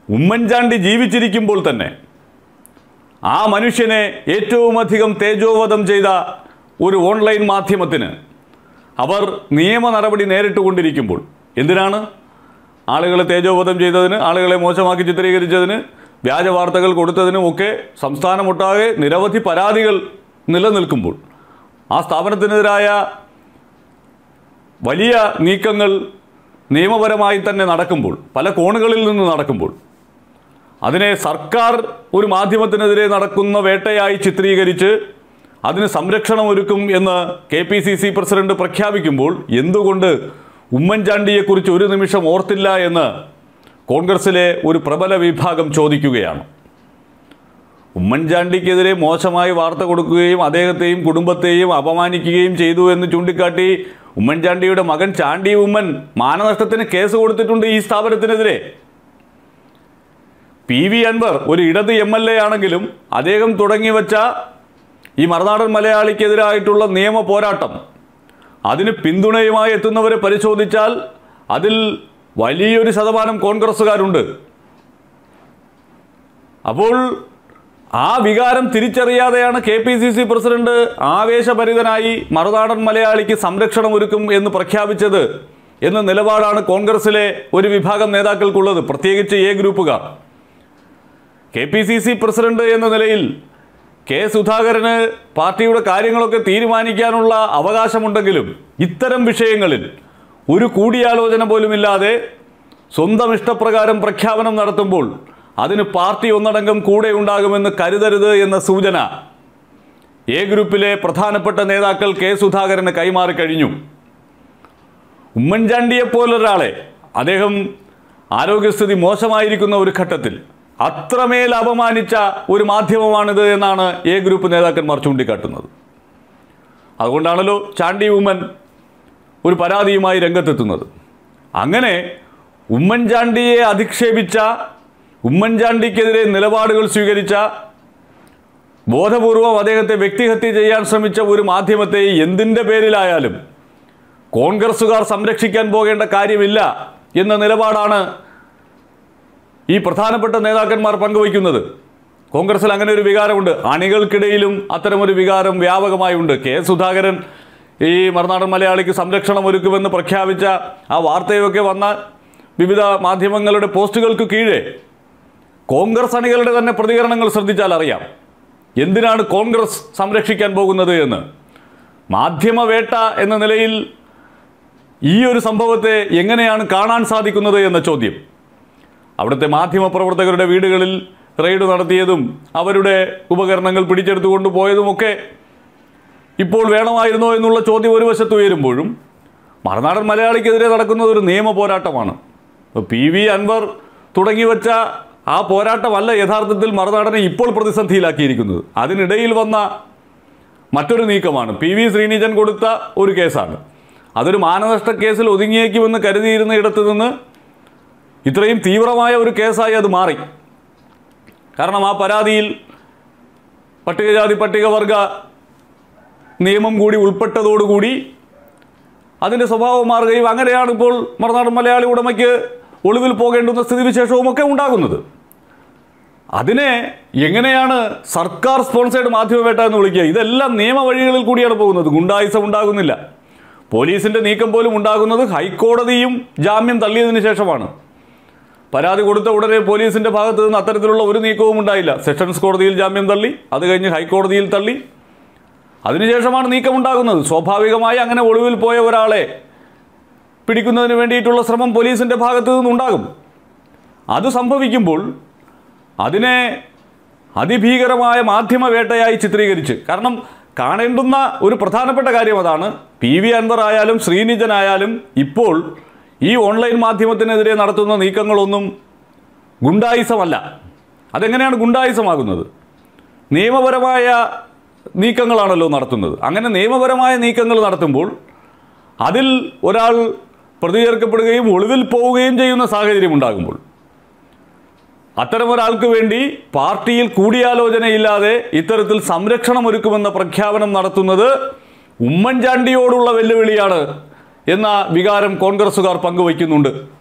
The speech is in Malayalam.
ഉമ്മൻചാണ്ടി ജീവിച്ചിരിക്കുമ്പോൾ തന്നെ ആ മനുഷ്യനെ ഏറ്റവും അധികം തേജോവധം ചെയ്ത ഒരു ഓൺലൈൻ മാധ്യമത്തിന് അവർ നിയമ നടപടി നേരിട്ടുകൊണ്ടിരിക്കുമ്പോൾ എന്തിനാണ് ആളുകളെ തേജോവധം ചെയ്തതിന് ആളുകളെ മോശമാക്കി ചിത്രീകരിച്ചതിന് വ്യാജ വാർത്തകൾ കൊടുത്തതിനും ഒക്കെ സംസ്ഥാനമൊട്ടാകെ നിരവധി പരാതികൾ നിലനിൽക്കുമ്പോൾ ആ സ്ഥാപനത്തിനെതിരായ വലിയ നീക്കങ്ങൾ നിയമപരമായി തന്നെ നടക്കുമ്പോൾ പല കോണുകളിൽ നിന്ന് നടക്കുമ്പോൾ അതിനെ സർക്കാർ ഒരു മാധ്യമത്തിനെതിരെ നടക്കുന്ന വേട്ടയായി ചിത്രീകരിച്ച് അതിന് സംരക്ഷണം ഒരുക്കും എന്ന് K P C C president പ്രഖ്യാപിക്കുമ്പോൾ എന്തുകൊണ്ട് ഉമ്മൻചാണ്ടിയെക്കുറിച്ച് ഒരു നിമിഷം ഓർത്തില്ല എന്ന് കോൺഗ്രസിലെ ഒരു പ്രബല വിഭാഗം ചോദിക്കുകയാണ് ഉമ്മൻചാണ്ടിക്കെതിരെ മോശമായി വാർത്ത കൊടുക്കുകയും അദ്ദേഹത്തെയും കുടുംബത്തെയും അപമാനിക്കുകയും ചെയ്തു എന്ന് ചൂണ്ടിക്കാട്ടി ഉമ്മൻചാണ്ടിയുടെ മകൻ ചാണ്ടി ഉമ്മൻ മാനനഷ്ടത്തിന് കേസ് കൊടുത്തിട്ടുണ്ട് ഈ സ്ഥാപനത്തിനെതിരെ പി വി അൻവർ ഒരു ഇടത് എം എൽ എ ആണെങ്കിലും അദ്ദേഹം തുടങ്ങി വച്ച ഈ മറുനാടൻ മലയാളിക്കെതിരായിട്ടുള്ള നിയമ പോരാട്ടം അതിന് പിന്തുണയുമായി എത്തുന്നവരെ പരിശോധിച്ചാൽ അതിൽ വലിയൊരു ശതമാനം കോൺഗ്രസ്സുകാരുണ്ട് അപ്പോൾ ആ വികാരം തിരിച്ചറിയാതെയാണ് K P C C president ആവേശഭരിതനായി മറുനാടൻ മലയാളിക്ക് സംരക്ഷണം ഒരുക്കും എന്ന് പ്രഖ്യാപിച്ചത് എന്ന നിലപാടാണ് കോൺഗ്രസിലെ ഒരു വിഭാഗം നേതാക്കൾക്കുള്ളത് പ്രത്യേകിച്ച് എ ഗ്രൂപ്പുകാർ K P C C president എന്ന നിലയിൽ കെ സുധാകരന് പാർട്ടിയുടെ കാര്യങ്ങളൊക്കെ തീരുമാനിക്കാനുള്ള അവകാശമുണ്ടെങ്കിലും ഇത്തരം വിഷയങ്ങളിൽ ഒരു കൂടിയാലോചന പോലുമില്ലാതെ സ്വന്തം ഇഷ്ടപ്രകാരം പ്രഖ്യാപനം നടത്തുമ്പോൾ അതിന് പാർട്ടി ഒന്നടങ്കം കൂടെ ഉണ്ടാകുമെന്ന് കരുതരുത് എന്ന സൂചന എ ഗ്രൂപ്പിലെ പ്രധാനപ്പെട്ട നേതാക്കൾ കെ സുധാകരന് കൈമാറിക്കഴിഞ്ഞു ഉമ്മൻചാണ്ടിയെ പോലൊരാളെ അദ്ദേഹം ആരോഗ്യസ്ഥിതി മോശമായിരിക്കുന്ന ഒരു ഘട്ടത്തിൽ അത്രമേൽ അപമാനിച്ച ഒരു മാധ്യമമാണിത് എന്നാണ് എ ഗ്രൂപ്പ് നേതാക്കന്മാർ ചൂണ്ടിക്കാട്ടുന്നത് അതുകൊണ്ടാണല്ലോ ചാണ്ടി ഉമ്മൻ ഒരു പരാതിയുമായി രംഗത്തെത്തുന്നത് അങ്ങനെ ഉമ്മൻചാണ്ടിയെ അധിക്ഷേപിച്ച ഉമ്മൻചാണ്ടിക്കെതിരെ നിലപാടുകൾ സ്വീകരിച്ച ബോധപൂർവം അദ്ദേഹത്തെ വ്യക്തിഹത്യ ചെയ്യാൻ ശ്രമിച്ച ഒരു മാധ്യമത്തെ എന്തിൻ്റെ പേരിലായാലും കോൺഗ്രസ്സുകാർ സംരക്ഷിക്കാൻ പോകേണ്ട കാര്യമില്ല എന്ന നിലപാടാണ് ഈ പ്രധാനപ്പെട്ട നേതാക്കന്മാർ പങ്കുവയ്ക്കുന്നത് കോൺഗ്രസിൽ അങ്ങനെ ഒരു വികാരമുണ്ട് അണികൾക്കിടയിലും അത്തരമൊരു വികാരം വ്യാപകമായി ഉണ്ട് കെ സുധാകരൻ ഈ മറുനാടൻ മലയാളിക്ക് സംരക്ഷണം ഒരുക്കുമെന്ന് പ്രഖ്യാപിച്ച ആ വാർത്തയൊക്കെ വന്ന വിവിധ മാധ്യമങ്ങളുടെ പോസ്റ്റുകൾക്ക് കീഴെ കോൺഗ്രസ് അണികളുടെ തന്നെ പ്രതികരണങ്ങൾ ശ്രദ്ധിച്ചാൽ അറിയാം എന്തിനാണ് കോൺഗ്രസ് സംരക്ഷിക്കാൻ പോകുന്നത് എന്ന് മാധ്യമവേട്ട എന്ന നിലയിൽ ഈ ഒരു സംഭവത്തെ എങ്ങനെയാണ് കാണാൻ സാധിക്കുന്നത് എന്ന ചോദ്യം അവിടുത്തെ മാധ്യമപ്രവർത്തകരുടെ വീടുകളിൽ റെയ്ഡ് നടത്തിയതും അവരുടെ ഉപകരണങ്ങൾ പിടിച്ചെടുത്തു കൊണ്ടുപോയതുമൊക്കെ ഇപ്പോൾ വേണമായിരുന്നോ എന്നുള്ള ചോദ്യം ഒരു വശത്ത് ഉയരുമ്പോഴും മറുനാടൻ മലയാളിക്കെതിരെ നടക്കുന്നത് ഒരു നിയമ പോരാട്ടമാണ് ഇപ്പോൾ പി വി അൻവർ തുടങ്ങി വച്ച ആ പോരാട്ടമല്ല യഥാർത്ഥത്തിൽ മറുനാടനെ ഇപ്പോൾ പ്രതിസന്ധിയിലാക്കിയിരിക്കുന്നത് അതിനിടയിൽ വന്ന മറ്റൊരു നീക്കമാണ് പി വി ശ്രീനിജൻ കൊടുത്ത ഒരു കേസാണ് അതൊരു മാനനഷ്ട കേസിൽ ഒതുങ്ങിയേക്കുമെന്ന് കരുതിയിരുന്ന ഇടത്ത് നിന്ന് ഇത്രയും തീവ്രമായ ഒരു കേസായി അത് മാറി കാരണം ആ പരാതിയിൽ പട്ടികജാതി പട്ടികവർഗ നിയമം കൂടി ഉൾപ്പെട്ടതോടുകൂടി അതിൻ്റെ സ്വഭാവം മാറുകയും അങ്ങനെയാണ് ഇപ്പോൾ മറുനാടൻ മലയാളി ഉടമയ്ക്ക് ഒളിവിൽ പോകേണ്ടുന്ന സ്ഥിതിവിശേഷവും ഒക്കെ ഉണ്ടാകുന്നത് അതിനെ എങ്ങനെയാണ് സർക്കാർ സ്പോൺസേഡ് മാധ്യമവേട്ട എന്ന് വിളിക്കുക ഇതെല്ലാം നിയമവഴികളിൽ കൂടിയാണ് പോകുന്നത് ഗുണ്ടായുസം ഉണ്ടാകുന്നില്ല പോലീസിൻ്റെ നീക്കം പോലും ഉണ്ടാകുന്നത് ഹൈക്കോടതിയും ജാമ്യം തള്ളിയതിനു ശേഷമാണ് പരാതി കൊടുത്ത ഉടനെ പോലീസിന്റെ ഭാഗത്ത് നിന്ന് അത്തരത്തിലുള്ള ഒരു നീക്കവും ഉണ്ടായില്ല സെഷൻസ് കോടതിയിൽ ജാമ്യം തള്ളി അത് കഴിഞ്ഞ് ഹൈക്കോടതിയിൽ തള്ളി അതിനുശേഷമാണ് നീക്കമുണ്ടാകുന്നത് സ്വാഭാവികമായി അങ്ങനെ ഒളിവിൽ പോയ ഒരാളെ പിടിക്കുന്നതിന് വേണ്ടിയിട്ടുള്ള ശ്രമം പോലീസിന്റെ ഭാഗത്തു നിന്നുണ്ടാകും അത് സംഭവിക്കുമ്പോൾ അതിനെ അതിഭീകരമായ മാധ്യമവേട്ടയായി ചിത്രീകരിച്ച് കാരണം കാണേണ്ടുന്ന ഒരു പ്രധാനപ്പെട്ട കാര്യം അതാണ് പി വി അൻവർ ആയാലും ശ്രീനിജനായാലും ഇപ്പോൾ ഈ ഓൺലൈൻ മാധ്യമത്തിനെതിരെ നടത്തുന്ന നീക്കങ്ങളൊന്നും ഗുണ്ടായിസമല്ല അതെങ്ങനെയാണ് ഗുണ്ടായിസമാകുന്നത് നിയമപരമായ നീക്കങ്ങളാണല്ലോ നടത്തുന്നത് അങ്ങനെ നിയമപരമായ നീക്കങ്ങൾ നടത്തുമ്പോൾ അതിൽ ഒരാൾ പ്രതി ചേർക്കപ്പെടുകയും ഒളിവിൽ പോവുകയും ചെയ്യുന്ന സാഹചര്യം ഉണ്ടാകുമ്പോൾ അത്തരമൊരാൾക്ക് വേണ്ടി പാർട്ടിയിൽ കൂടിയാലോചനയില്ലാതെ ഇത്തരത്തിൽ സംരക്ഷണം ഒരുക്കുമെന്ന പ്രഖ്യാപനം നടത്തുന്നത് ഉമ്മൻചാണ്ടിയോടുള്ള വെല്ലുവിളിയാണ് എന്ന വികാരം കോൺഗ്രസുകാർ പങ്കുവയ്ക്കുന്നുണ്ട്